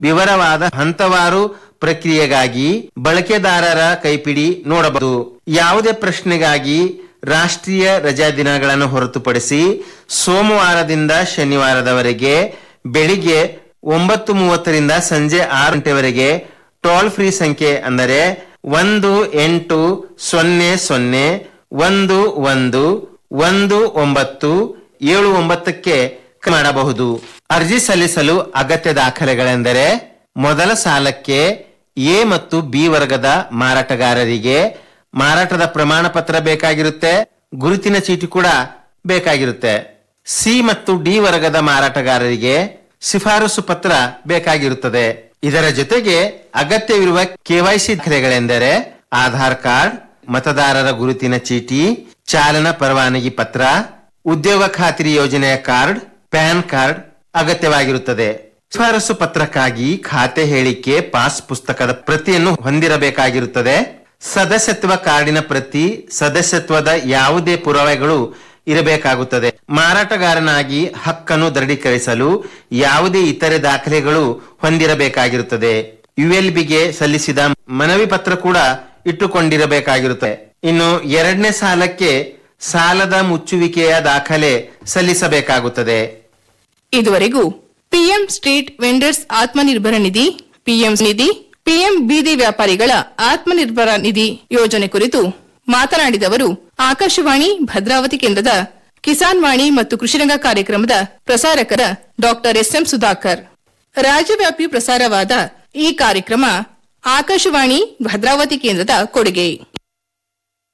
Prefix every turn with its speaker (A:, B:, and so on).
A: ವಿವರವಾದ ಹಂತವಾರು ಪ್ರಕ್ರಿಯೆಗಾಗಿ ಬಳಕೆದಾರರ ಕೈಪಿಡಿ ನೋಡಬಹುದು ಯಾವುದೇ ಪ್ರಶ್ನೆಗಾಗಿ ರಾಷ್ಟ್ರೀಯ ರಜಾ ದಿನಗಳನ್ನು ಹೊರತುಪಡಿಸಿ ಸೋಮವಾರದಿಂದ ಶನಿವಾರದವರೆಗೆ ಬೆಳಿಗ್ಗೆ ಒಂಬತ್ತು ಮೂವತ್ತರಿಂದ ಸಂಜೆ ಆರು ಗಂಟೆವರೆಗೆ ಟೋಲ್ ಫ್ರೀ ಸಂಖ್ಯೆ ಅಂದರೆ ಒಂದು ಎಂಟು ಸೊನ್ನೆ ಸೊನ್ನೆ ಒಂದು ಒಂದು ಒಂದು ಒಂಬತ್ತು ಏಳು ಒಂಬತ್ತಕ್ಕೆ ಕರೆ ಮಾಡಬಹುದು ಅರ್ಜಿ ಸಲ್ಲಿಸಲು ಅಗತ್ಯ ದಾಖಲೆಗಳೆಂದರೆ ಮೊದಲ ಸಾಲಕ್ಕೆ ಎ ಮತ್ತು ಬಿ ವರ್ಗದ ಮಾರಾಟಗಾರರಿಗೆ ಮಾರಾಟದ ಪ್ರಮಾಣ ಪತ್ರ ಬೇಕಾಗಿರುತ್ತೆ ಗುರುತಿನ ಚೀಟಿ ಕೂಡ ಬೇಕಾಗಿರುತ್ತೆ ಸಿ ಮತ್ತು ಡಿ ವರ್ಗದ ಮಾರಾಟಗಾರರಿಗೆ ಶಿಫಾರಸು ಪತ್ರ ಬೇಕಾಗಿರುತ್ತದೆ ಇದರ ಜೊತೆಗೆ ಅಗತ್ಯವಿರುವ ಕೆವೈಸಿ ದಾಖಲೆಗಳೆಂದರೆ ಆಧಾರ್ ಕಾರ್ಡ್ ಮತದಾರರ ಗುರುತಿನ ಚೀಟಿ ಚಾಲನಾ ಪರವಾನಗಿ ಪತ್ರ ಉದ್ಯೋಗ ಖಾತ್ರಿ ಯೋಜನೆಯ ಕಾರ್ಡ್ ಪ್ಯಾನ್ ಕಾರ್ಡ್ ಅಗತ್ಯವಾಗಿರುತ್ತದೆ ಶಿಫಾರಸು ಪತ್ರಕ್ಕಾಗಿ ಖಾತೆ ಹೇಳಿಕೆ ಪಾಸ್ ಪುಸ್ತಕದ ಪ್ರತಿಯನ್ನು ಹೊಂದಿರಬೇಕಾಗಿರುತ್ತದೆ ಸದಸ್ಯತ್ವ ಕಾರ್ಡಿನ ಪ್ರತಿ ಸದಸ್ಯತ್ವದ ಯಾವುದೇ ಪುರಾವೆಗಳು ಇರಬೇಕಾಗುತ್ತದೆ ಮಾರಾಟಗಾರನಾಗಿ ಹಕ್ಕನ್ನು ದೃಢೀಕರಿಸಲು ಯಾವುದೇ ಇತರೆ ದಾಖಲೆಗಳು ಹೊಂದಿರಬೇಕಾಗಿರುತ್ತದೆ ಯುಎಲ್ಬಿಗೆ ಸಲ್ಲಿಸಿದ ಮನವಿ ಪತ್ರ ಕೂಡ ಇಟ್ಟುಕೊಂಡಿರಬೇಕಾಗಿರುತ್ತದೆ ಇನ್ನು ಎರಡನೇ ಸಾಲಕ್ಕೆ ಸಾಲದ ಮುಚ್ಚುವಿಕೆಯ ದಾಖಲೆ ಸಲ್ಲಿಸಬೇಕಾಗುತ್ತದೆ
B: ಇದುವರೆಗೂ PM street vendors Atmanirbhar Nidhi PM Nidhi PM ಬೀದಿ ವ್ಯಾಪಾರಿಗಳ ಆತ್ಮನಿರ್ಭರ ನಿಧಿ ಯೋಜನೆ ಕುರಿತು ಮಾತನಾಡಿದವರು ಆಕಾಶವಾಣಿ ಭದ್ರಾವತಿ ಕೇಂದ್ರದ ಕಿಸಾನ್ ವಾಣಿ ಮತ್ತು ಕೃಷಿರಂಗ ಕಾರ್ಯಕ್ರಮದ ಪ್ರಸಾರಕರ ಡಾಕ್ಟರ್ ಎಸ್ಎಂ ಸುಧಾಕರ್ ರಾಜ್ಯವ್ಯಾಪಿ ಪ್ರಸಾರವಾದ ಈ ಕಾರ್ಯಕ್ರಮ ಆಕಾಶವಾಣಿ ಭದ್ರಾವತಿ ಕೇಂದ್ರದ ಕೊಡುಗೆ